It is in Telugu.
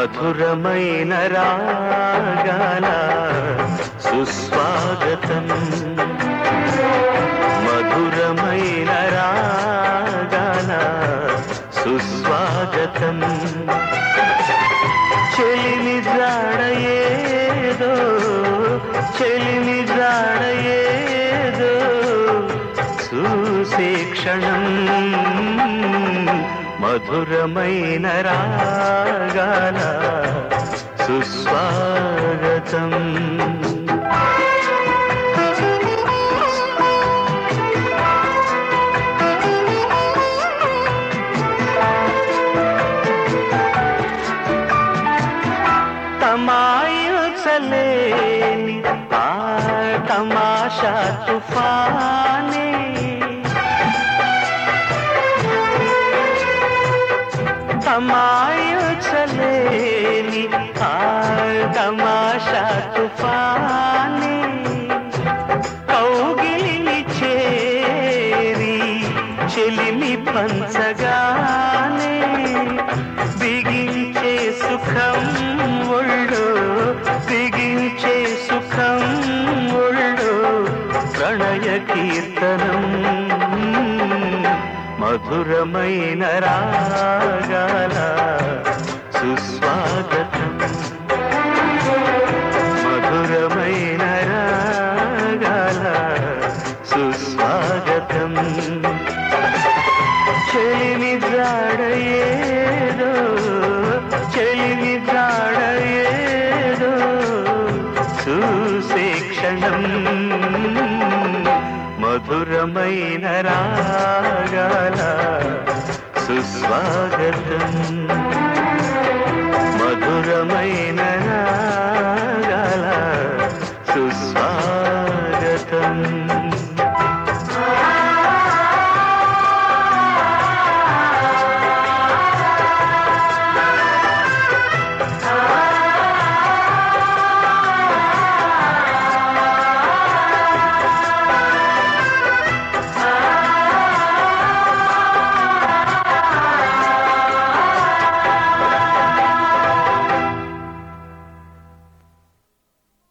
మధురమైన రాగాల సుస్వాగతం మధురమైన రాగాల సుస్వాగతం చెలిని జాడయేదో చెలిని జాడయేదో చూసే క్షణం మధురమైన రాగాల సుస్వాగతం తమాయుచలేని ఆ తమాషా తుఫానే తమాయుచలేని ఆ తమాషా తుఫానే కౌగిలిని చేరి చెలిమి పంచగానే బిగించే సుఖం ఒళ్ళు బిగించే సుఖం ఒళ్ళు ప్రణయ కీర్తనం మధురమైన రాగాల సుస్వాగతం మధురమైన రాగాల సుస్వాగతం చెలిమి జాడయేదో చెలిమి జాడయేదో చూసే క్షణం మధురమైన రాగాల సుస్వాగతం